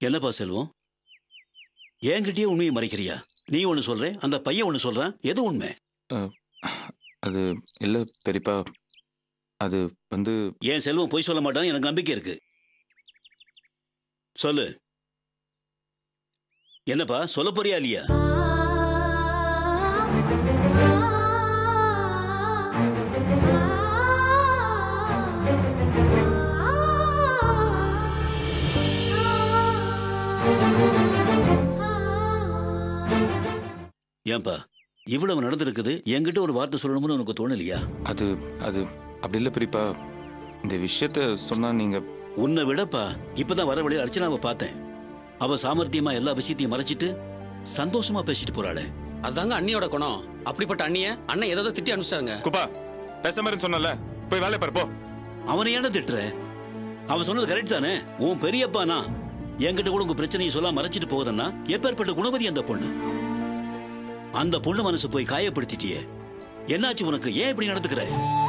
என்னப்பா செல்வம் என்கிட்டயே உண்மையை மறைக்கிறியா நீ ஒன்று சொல்ற அந்த பையன் ஒன்று சொல்றான் எது உண்மை அது இல்லை பெரியப்பா அது வந்து ஏன் செல்வம் பொய் சொல்ல மாட்டான்னு எனக்கு நம்பிக்கை இருக்கு சொல்லு என்னப்பா சொல்ல போறியா இல்லையா ஏன்பா இவ்வளவு நடந்திருக்குது என்கிட்ட ஒரு வார்த்தை சொல்லணும்னு உனக்கு தோணலையா அது அது அப்படி இல்லை பெரியப்பா இந்த விஷயத்த சொன்னா நீங்க உன்னை விடப்பா இப்பதான் வர வழியில் அர்ச்சனாவை பார்த்தேன் அவ சாமர்த்தியமா எல்லா விஷயத்தையும் மறைச்சிட்டு சந்தோஷமா பேசிட்டு போறாளே அதாங்க அண்ணியோட குணம் அப்படிப்பட்ட அண்ணிய அண்ணன் ஏதோ திட்டி அனுப்பிச்சாங்க குப்பா பேச மாதிரி சொன்னல போய் வேலையை பாரு போ அவனை ஏன்டா திட்டுற அவன் சொன்னது கரெக்ட் தானே உன் பெரியப்பா நான் என்கிட்ட கூட உங்க பிரச்சனையை சொல்ல மறைச்சிட்டு போகுதுன்னா எப்பேற்பட்ட குணவதி அந்த பொண்ணு அந்த பொண்ணு மனசு போய் காயப்படுத்திட்டியே என்னாச்சு உனக்கு ஏன் இப்படி நடந்துக்கிற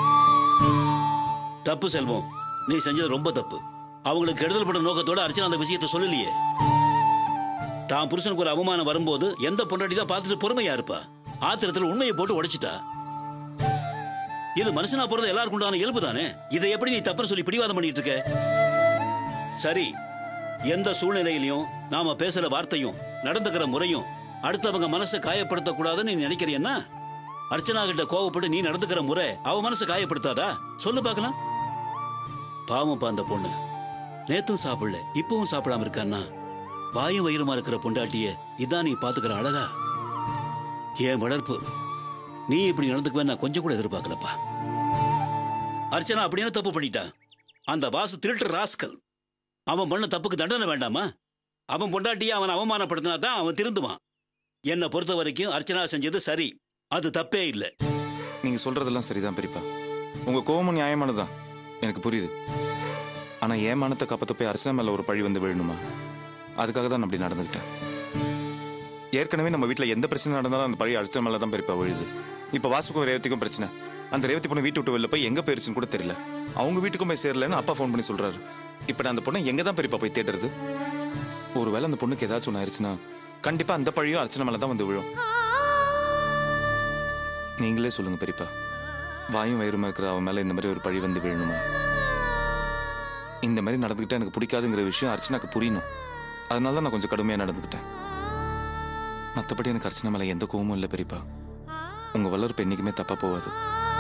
தப்பு செல்வம் நீ செஞ்சது ரொம்ப தப்பு அவங்களுக்கு கெடுதல் படும் நோக்கத்தோட அர்ச்சனா அந்த விஷயத்தை சொல்லலையே தான் புருஷனுக்கு ஒரு அவமானம் வரும்போது எந்த பொண்டாட்டி தான் பார்த்துட்டு பொறுமையா இருப்பா ஆத்திரத்துல உண்மையை போட்டு உடைச்சிட்டா இது மனுஷனா பிறந்த எல்லாருக்கும் உண்டான இயல்பு தானே இதை எப்படி நீ தப்புன்னு சொல்லி பிடிவாதம் பண்ணிட்டு இருக்க சரி எந்த சூழ்நிலையிலையும் நாம பேசுற வார்த்தையும் நடந்துக்கிற முறையும் அடுத்தவங்க மனசை காயப்படுத்த கூடாதுன்னு நீ நினைக்கிறியன்னா அர்ச்சனா கிட்ட கோவப்பட்டு நீ நடந்துக்கிற முறை அவ மனசை காயப்படுத்தாதா சொல்லு பார்க்கலாம் பாவம்ப்பா அந்த பொண்ணு நேத்தும் சாப்பிடல இப்பவும் சாப்பிடாம இருக்கான்னா வாயும் வயிறுமா இருக்கிற பொண்டாட்டிய இதான் நீ பாத்துக்கிற அழகா என் வளர்ப்பு நீ இப்படி நடந்துக்குவே நான் கொஞ்சம் கூட எதிர்பார்க்கலப்பா அர்ச்சனா அப்படியே தப்பு பண்ணிட்டா அந்த வாசு திருட்டு ராஸ்கல் அவன் பண்ண தப்புக்கு தண்டனை வேண்டாமா அவன் பொண்டாட்டியை அவன் அவமானப்படுத்தினா தான் அவன் திருந்துவான் என்னை பொறுத்த வரைக்கும் அர்ச்சனா செஞ்சது சரி அது தப்பே இல்லை நீங்க சொல்றதெல்லாம் சரிதான் பெரியப்பா உங்க கோபமும் நியாயமானதுதான் எனக்கு புரியுது ஆனா என் மனத்தை காப்பாத்த போய் அர்ச்சனா மேல ஒரு பழி வந்து விழணுமா அதுக்காக தான் நான் அப்படி நடந்துக்கிட்டேன் ஏற்கனவே நம்ம வீட்ல எந்த பிரச்சனை நடந்தாலும் அந்த பழி அர்ச்சனா மேல தான் பெரியப்பா விழுது இப்ப வாசுக்கும் ரேவதிக்கும் பிரச்சனை அந்த ரேவதி பொண்ணு வீட்டு விட்டு வெளில போய் எங்க போயிருச்சுன்னு கூட தெரியல அவங்க வீட்டுக்கும் போய் சேரலன்னு அப்பா ஃபோன் பண்ணி சொல்றாரு இப்ப நான் அந்த பொண்ணை எங்க தான் பெரியப்பா போய் தேடுறது ஒருவேளை அந்த பொண்ணுக்கு ஏதாச்சும் ஒன்று ஆயிடுச்சுன்னா கண்டிப்பா அந்த பழியும் அர்ச்சனை மேல தான் வந்து விழும் நீங்களே சொல்லுங்க பெரியப்பா வாயும் வயிறுமா இருக்கிற அவன் மேல இந்த மாதிரி ஒரு பழி வந்து விழணுமா இந்த மாதிரி நடந்துக்கிட்டா எனக்கு பிடிக்காதுங்கிற விஷயம் அர்ச்சனாக்கு புரியணும் அதனால தான் நான் கொஞ்சம் கடுமையா நடந்துக்கிட்டேன் மற்றபடி எனக்கு அர்ச்சனா மேல எந்த கோவமும் இல்லை பெரியப்பா உங்க வளர்ப்பு என்னைக்குமே தப்பா போகாது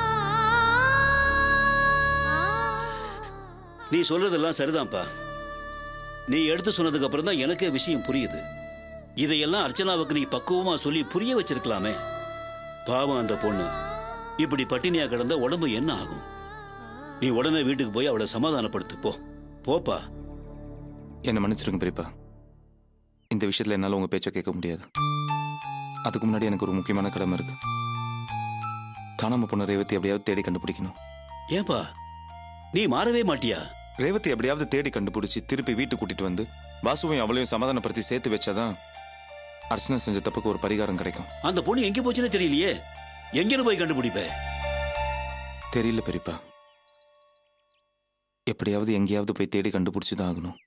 நீ சொல்றதெல்லாம் சரிதான்ப்பா நீ எடுத்து சொன்னதுக்கு அப்புறம் தான் எனக்கே விஷயம் புரியுது இதையெல்லாம் அர்ச்சனாவுக்கு நீ பக்குவமா சொல்லி புரிய வச்சிருக்கலாமே பாவம் அந்த பொண்ணு இப்படி பட்டினியா கிடந்த உடம்பு என்ன ஆகும் நீ உடனே வீட்டுக்கு போய் அவளை சமாதானப்படுத்து போ போப்பா என்னை மன்னிச்சிருங்க பெரியப்பா இந்த விஷயத்துல என்னால உங்க பேச்சை கேட்க முடியாது அதுக்கு முன்னாடி எனக்கு ஒரு முக்கியமான கடமை இருக்கு காணாம போன ரேவதி எப்படியாவது தேடி கண்டுபிடிக்கணும் ஏன்பா நீ மாறவே மாட்டியா ரேவதி எப்படியாவது தேடி கண்டுபிடிச்சி திருப்பி வீட்டுக்கு கூட்டிட்டு வந்து வாசுவையும் அவளையும் சமாதானப்படுத்தி சேர்த்து வச்சாதான் அர்ச்சனா செஞ்ச தப்புக்கு ஒரு பரிகாரம் கிடைக்கும் அந்த பொண்ணு எங்க போச்சுன்னு தெரியலையே எங்கன்னு போய் கண்டுபிடிப்ப தெரியல பெரியப்பா எப்படியாவது எங்கேயாவது போய் தேடி கண்டுபிடிச்சு தான் ஆகணும்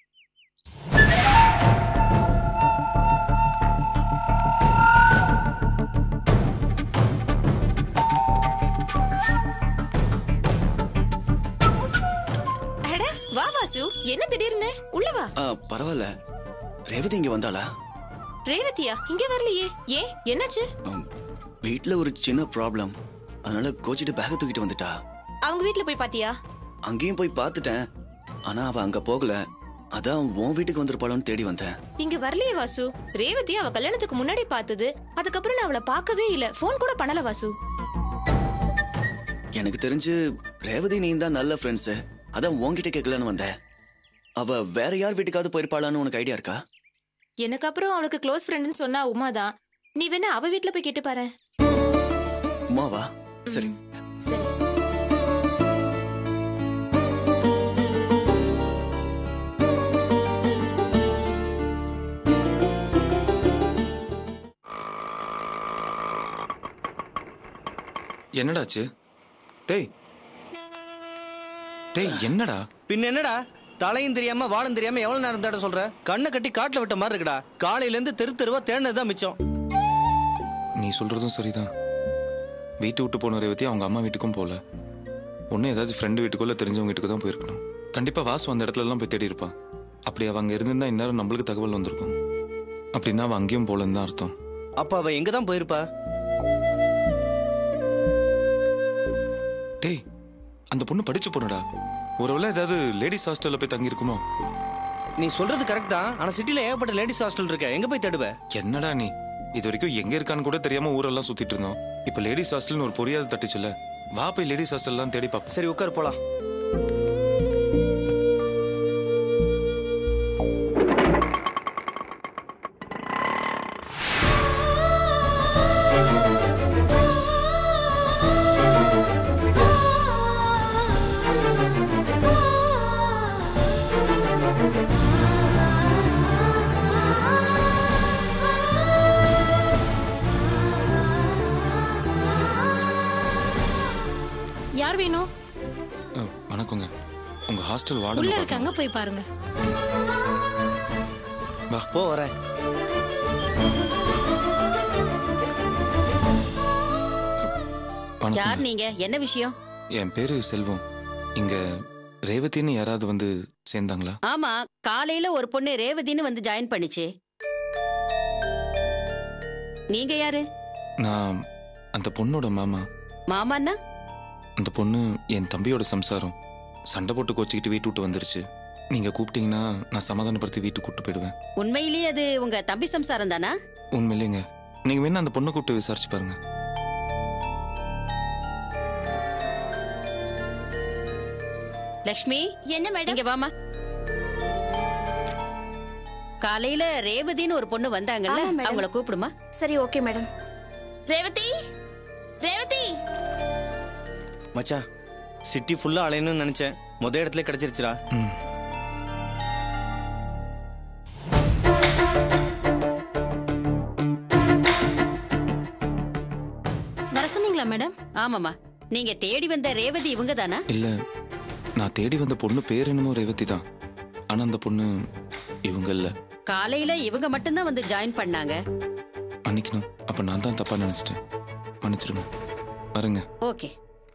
அட வா வாசு என்ன திடீர்னு உள்ள வா ஆ பரவாயில்ல ரேவதி இங்க வந்தாளா ரேவதியா இங்க வரலையே ஏன் என்னாச்சு ஆம், வீட்ல ஒரு சின்ன ப்ராப்ளம் அதனால கோச்சிட்டு பேக தூக்கிட்டு வந்துட்டா அவங்க வீட்ல போய் பாத்தியா அங்கேயும் போய் பார்த்துட்டேன் ஆனா அவ அங்க போகல அதான் உன் வீட்டுக்கு வந்திருப்பாளோன்னு தேடி வந்தேன் இங்க வரலையே வாசு ரேவதி அவ கல்யாணத்துக்கு முன்னாடி பார்த்தது அதுக்கப்புறம் நான் அவளை பார்க்கவே இல்ல ஃபோன் கூட பண்ணல வாசு எனக்கு தெரிஞ்சு ரேவதி நீ தான் நல்ல ஃப்ரெண்ட்ஸ் அதான் உன்கிட்ட கேட்கலான்னு வந்தேன் அவ வேற யார் வீட்டுக்காவது போயிருப்பாளான்னு உனக்கு ஐடியா இருக்கா எனக்கு அப்புறம் அவளுக்கு க்ளோஸ் ஃப்ரெண்ட்னு சொன்னா உமா தான் நீ வேணா அவ வீட்ல போய் கேட்டு பாரு உமாவா சரி சரி என்னடாச்சு டேய் டேய் என்னடா பின்ன என்னடா தலையும் தெரியாம வாழும் தெரியாம எவ்வளவு நேரம் தேட சொல்ற கண்ணை கட்டி காட்டுல விட்ட மாதிரி இருக்குடா காலையில இருந்து தெரு தெருவா தேடினதுதான் மிச்சம் நீ சொல்றதும் சரிதான் வீட்டு விட்டு போன ரேவதி அவங்க அம்மா வீட்டுக்கும் போகல ஒன்றும் ஏதாச்சும் ஃப்ரெண்டு வீட்டுக்கோ இல்லை தெரிஞ்சவங்க வீட்டுக்கு தான் போயிருக்கணும் கண்டிப்பா வாசு அந்த இடத்துல எல்லாம் போய் தேடி இருப்பான் அப்படி அவ அங்க இருந்திருந்தா இந்நேரம் நம்மளுக்கு தகவல் வந்திருக்கும் அப்படின்னா அவ அங்கேயும் போலன்னு தான் அர்த்தம் அப்ப அவ எங்க தான் போயிருப்பா டேய் அந்த பொண்ணு படிச்சு பொண்ணுடா ஒருவேளை ஏதாவது லேடிஸ் ஹாஸ்டல்ல போய் தங்கி இருக்குமோ நீ சொல்றது கரெக்ட் தான் ஆனா சிட்டில ஏகப்பட்ட லேடிஸ் ஹாஸ்டல் இருக்க எங்க போய் தேடுவ என்னடா நீ இது வரைக்கும் எங்க இருக்கான்னு கூட தெரியாம ஊரெல்லாம் சுத்திட்டு இருந்தோம் இப்ப லேடிஸ் ஹாஸ்டல்னு ஒரு பொரியாது தட்டுச்சுல வா போய் லேடிஸ் ஹாஸ்டல்லாம் தேடி பார்ப்போம் சரி உட்கார் போலாம் யார் வேணும் அஹ், வணக்கங்க உங்க ஹாஸ்டல் உள்ள வார்டன் இருக்காங்க போய் பாருங்க போ வரேன் வணக்கம் யார் நீங்க என்ன விஷயம் என் பேரு செல்வம் இங்க ரேவதின்னு யாராவது வந்து சேர்ந்தாங்களா ஆமா காலையில ஒரு பொண்ணு ரேவதின்னு வந்து ஜாயின் பண்ணிச்சு நீங்க யாரு நான் அந்த பொண்ணோட மாமா மாமான்னா அந்த பொண்ணு என் தம்பியோட சம்சாரம் சண்டை போட்டு கோச்சிக்கிட்டு வீட்டு விட்டு வந்துருச்சு நீங்க கூப்பிட்டீங்கன்னா நான் சமாதானப்படுத்தி வீட்டுக்கு கூப்பிட்டு போயிடுவேன் உண்மையிலேயே அது உங்க தம்பி சம்சாரம் தானா உண்மையிலேங்க நீங்க வேணா அந்த பொண்ணை கூப்பிட்டு விசாரிச்சு பாருங்க லக்ஷ்மி என்ன மேடம் இங்க வாமா காலையில ரேவதின்னு ஒரு பொண்ணு வந்தாங்கல்ல ஆமா, மேடம். அவங்கள கூப்பிடுமா சரி ஓகே மேடம் ரேவதி ரேவதி மச்சான் சிட்டி ஃபுல்லா அலையணும்னு நினைச்சேன் முத இடத்துல கிடைச்சிருச்சுடா ம் வர சொன்னீங்களா மேடம் ஆமாமா நீங்க தேடி வந்த ரேவதி இவங்க தானா இல்ல நான் தேடி வந்த பொண்ணு பேர் என்னமோ ரேவதி தான் ஆனா அந்த பொண்ணு இவங்க இல்ல காலையில இவங்க மட்டும்தான் வந்து ஜாயின் பண்ணாங்க மன்னிக்கணும் அப்ப நான் தான் தப்பா நினைச்சிட்டேன் மன்னிச்சிருங்க பாருங்க ஓகே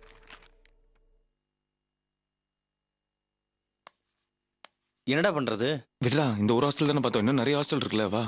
என்னடா பண்றது விடுடா இந்த ஒரு ஹாஸ்டல் தானே பார்த்தோம் இன்னும் நிறைய ஹாஸ்டல் இருக்குல்ல வா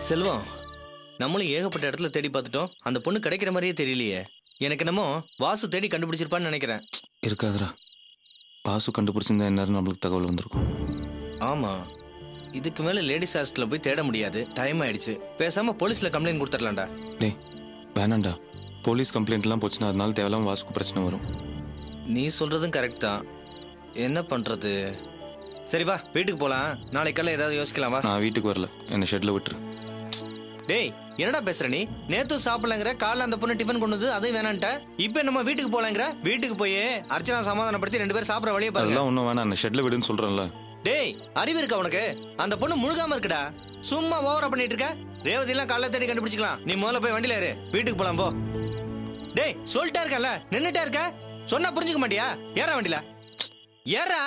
செல்வம் நம்மளும் ஏகப்பட்ட இடத்துல தேடி பார்த்துட்டோம் அந்த பொண்ணு கிடைக்கிற மாதிரியே தெரியலையே எனக்கு என்னமோ வாசு தேடி கண்டுபிடிச்சிருப்பான்னு நினைக்கிறேன் இருக்காதுடா பாசு கண்டுபிடிச்சிருந்தா என்ன நம்மளுக்கு தகவல் வந்திருக்கும் ஆமா இதுக்கு மேல லேடிஸ் ஹாஸ்டல்ல போய் தேட முடியாது டைம் ஆயிடுச்சு பேசாம போலீஸ்ல கம்ப்ளைண்ட் கொடுத்துடலாம்டா டேய் வேணாண்டா போலீஸ் கம்ப்ளைண்ட்லாம் போச்சுன்னா அதனால தேவையில்லாம வாசுக்கு பிரச்சனை வரும் நீ சொல்றதும் கரெக்ட் தான் என்ன பண்றது சரி வா வீட்டுக்கு போலாம் நாளைக்கெல்லாம் ஏதாவது யோசிக்கலாம் வா நான் வீட்டுக்கு வரல என்னை ஷெட்ல விட்டுரு டேய் என்னடா பேசுற நீ நேத்து சாப்பிடலங்கிற காலைல அந்த பொண்ணு டிஃபன் கொண்டு வந்து அதையும் வேணான்ட்ட இப்போ நம்ம வீட்டுக்கு போலாங்கிற வீட்டுக்கு போய் அர்ச்சனா சமாதானப்படுத்தி ரெண்டு பேரும் சாப்பிட வழியே பாருங்க அதெல்லாம் ஒன்றும் வேணாம் என்னை ஷெட்ல விடுன்னு சொல்றேன்ல டேய் அறிவு இருக்கா உனக்கு அந்த பொண்ணு முழுகாம இருக்குடா சும்மா ஓவரா பண்ணிட்டு இருக்க ரேவதி எல்லாம் காலைல தேடி கண்டுபிடிச்சிக்கலாம் நீ முதல்ல போய் வண்டியில ஏறு வீட்டுக்கு போலாம் போ டேய் சொல்லிட்டா இருக்கல நின்னுட்டே இருக்க சொன்னா புரிஞ்சுக்க மாட்டியா ஏறா வண்டியில ஏறா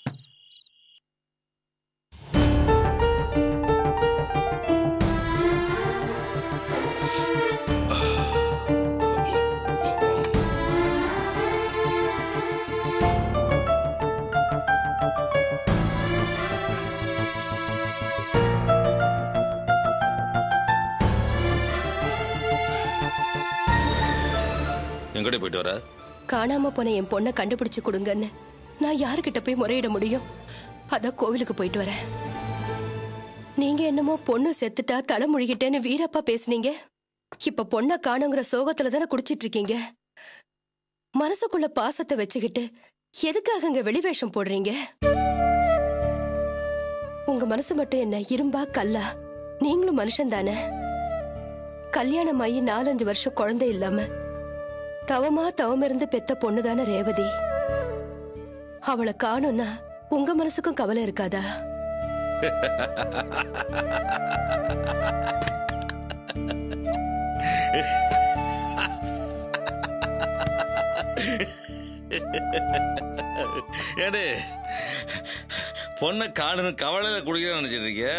எங்கடி போயிட்டு வர காணாம போன என் பொண்ணை கண்டுபிடிச்சு கொடுங்கன்னு நான் யாருக்கிட்ட போய் முறையிட முடியும் அதான் கோவிலுக்கு போயிட்டு வரேன் நீங்க என்னமோ பொண்ணு செத்துட்டா தலை முழுகிட்டேன்னு வீரப்பா பேசுனீங்க இப்ப பொண்ணை காணுங்கிற சோகத்துல தானே குடிச்சிட்டு இருக்கீங்க மனசுக்குள்ள பாசத்தை வச்சுக்கிட்டு எதுக்காக இங்க வெளிவேஷம் போடுறீங்க உங்க மனசு மட்டும் என்ன இரும்பா கல்லா நீங்களும் மனுஷன் தானே கல்யாணம் ஆகி நாலஞ்சு வருஷம் குழந்தை இல்லாம தவமா தவம் இருந்து பெத்த பொண்ணுதானே ரேவதி அவளை காணும்னா உங்க மனசுக்கும் கவலை இருக்காதா ஏடு பொண்ணை காணுன்னு கவலையில குடிக்க நினைச்சிட்டு இருக்கிய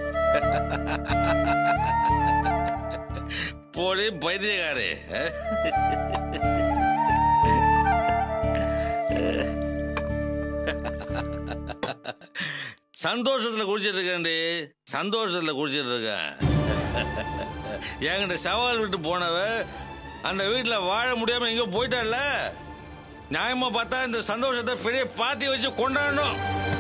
போடி பைத்தியக்காரே சந்தோஷத்துல குடிச்சிட்டு இருக்கேன்டி சந்தோஷத்துல குடிச்சிட்டு இருக்கேன் என்கிட்ட சவால் விட்டு போனவ அந்த வீட்டில் வாழ முடியாம எங்கேயோ போயிட்டால நியாயமா பார்த்தா இந்த சந்தோஷத்தை பெரிய பாத்தி வச்சு கொண்டாடணும்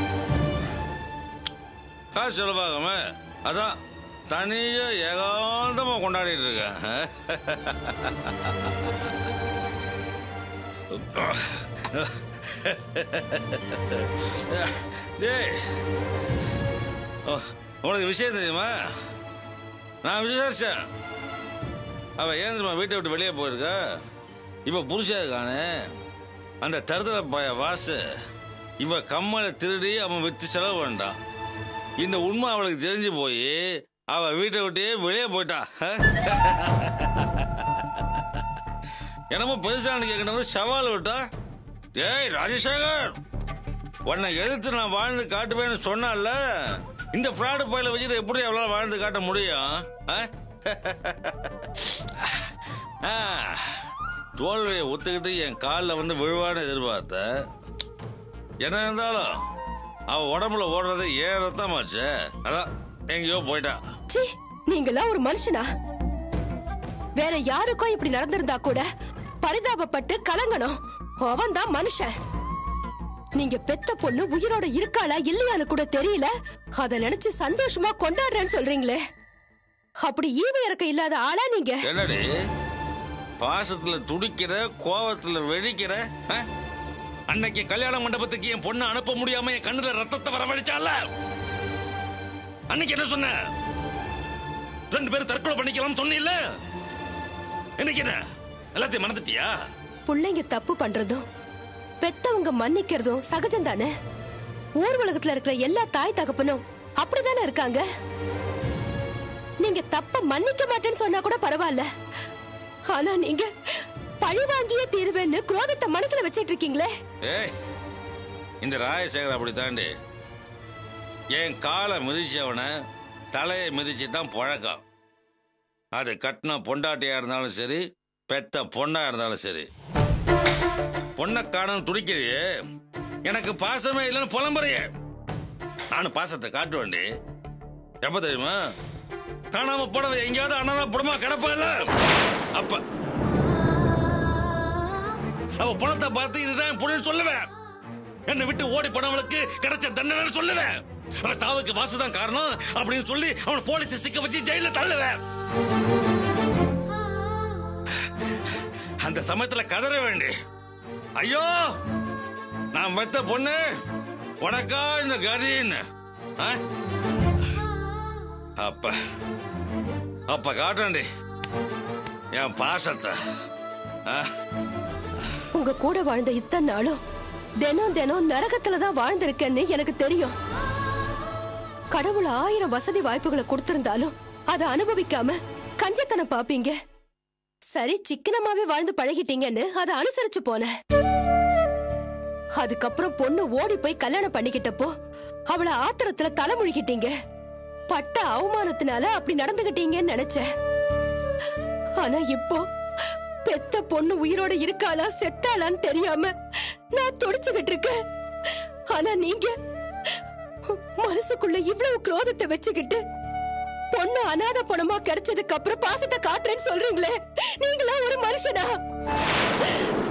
காசு செலவாகாம அதான் தனியா ஏகாந்தமா கொண்டாடிட்டு இருக்கேன் டேய் ஓ, உனக்கு விஷயம் தெரியுமா நான் விசாரிச்சேன் அவ ஏன் தெரியுமா வீட்டை விட்டு வெளியே போயிருக்கா இப்ப புருஷா இருக்கானே அந்த தருதல பய வாசு இவ கம்மலை திருடி அவன் வித்து செலவு பண்ணிட்டான் இந்த உண்மை அவளுக்கு தெரிஞ்சு போய் அவ வீட்டை விட்டே வெளியே போயிட்டா என்னமோ பெருசானு கேட்கணும் சவால் விட்டா ஏய் ராஜசேகர் உன்னை எதிர்த்து நான் வாழ்ந்து காட்டுவேன்னு சொன்னால இந்த ஃப்ராடு பயில வச்சுட்டு எப்படி அவளால் வாழ்ந்து காட்ட முடியும் ஆ? ஆ, தோல்வியை ஒத்துக்கிட்டு என் காலில் வந்து விழுவான்னு எதிர்பார்த்தேன் என்ன இருந்தாலும் அவ உடம்புல ஓடுறது ஏன் ரத்தமாச்சு அதான் எங்கேயோ போயிட்டா ச்சீ நீங்களா ஒரு மனுஷனா வேற யாருக்கும் இப்படி நடந்திருந்தா கூட பரிதாபப்பட்டு கலங்கணும் அவன் தான் மனுஷன் நீங்க பெத்த பொண்ணு உயிரோட இருக்காளா இல்லையான்னு கூட தெரியல அத நினைச்சு சந்தோஷமா கொண்டாடுறேன்னு சொல்றீங்களே அப்படி ஈவ இறக்க இல்லாத ஆளா நீங்க என்னடி பாசத்துல துடிக்கிற கோவத்துல வெடிக்கிற ஆ? அன்னைக்கு கல்யாண மண்டபத்துக்கு என் பொண்ணை அனுப்ப முடியாம என் கண்ணுல ரத்தத்தை வரவழைச்சால அன்னைக்கு என்ன சொன்ன ரெண்டு பேரும் தற்கொலை பண்ணிக்கலாம் சொன்னில்ல இன்னைக்கு என்ன எல்லாத்தையும் மறந்துட்டியா புள்ளைங்க தப்பு பண்றதும் பெத்தவங்க மன்னிக்கிறதும் சகஜம் தானே ஊர் உலகத்துல இருக்கிற எல்லா தாய் தகப்பனும் அப்படிதானே இருக்காங்க நீங்க தப்ப மன்னிக்க மாட்டேன்னு சொன்னா கூட பரவாயில்ல ஆனா நீங்க பழி வாங்கியே தீருவேன்னு குரோதத்தை மனசுல வச்சிட்டு இருக்கீங்களே ஏய் இந்த ராயசேகர் அப்படி தாண்டி என் காலை மிதிச்சவனை தலையை மிதிச்சு தான் பழக்கம் அது கட்டின பொண்டாட்டியா இருந்தாலும் சரி பெத்த பொண்ணா இருந்தாலும் சரி பொண்ணை காணும் துடிக்கிறியே எனக்கு பாசமே இல்லைன்னு புலம்புறைய நானும் பாசத்தை காட்டுவேன்டி எப்ப தெரியுமா காணாம போனவ எங்கேயாவது அண்ணனா புடமா கிடப்பால அப்ப அவ பணத்தை பார்த்து இதுதான் என் பொருள் சொல்லுவேன் என்னை விட்டு ஓடி போனவளுக்கு கிடைச்ச தண்டனை சொல்லுவேன் அவன் சாவுக்கு வாசுதான் காரணம் அப்படின்னு சொல்லி அவனை போலீஸ் சிக்க வச்சு ஜெயில தள்ளுவேன் அந்த சமயத்துல கதற வேண்டி ஐயோ நான் பெத்த பொண்ணு உனக்கா இந்த கதின்னு ஆ? அப்ப அப்ப காட்டண்டி என் பாசத்தை ஆ? உங்க கூட வாழ்ந்த இத்தனை நாளும் தினம் தினம் நரகத்துல தான் வாழ்ந்திருக்கேன்னு எனக்கு தெரியும் கடவுள் ஆயிரம் வசதி வாய்ப்புகளை கொடுத்திருந்தாலும் அதை அனுபவிக்காம கஞ்சத்தனம் பாப்பீங்க சரி சிக்கனமாவே வாழ்ந்து பழகிட்டீங்கன்னு அதை அனுசரிச்சு போனேன் அதுக்கப்புறம் பொண்ணு ஓடி போய் கல்யாணம் பண்ணிக்கிட்டப்போ அவளை ஆத்திரத்துல தலைமுழுகிட்டீங்க பட்ட அவமானத்தினால அப்படி நடந்துகிட்டீங்கன்னு நினைச்சேன் ஆனா இப்போ பெத்த பொண்ணு உயிரோட இருக்காளா செத்தாளான்னு தெரியாம நான் துடிச்சுக்கிட்டு இருக்கேன் ஆனா நீங்க மனசுக்குள்ள இவ்வளவு குரோதத்தை வச்சுக்கிட்டு பொண்ணு அனாத பணமா கிடைச்சதுக்கு அப்புறம் பாசத்தை காட்டுறேன்னு சொல்றீங்களே நீங்களா ஒரு மனுஷனா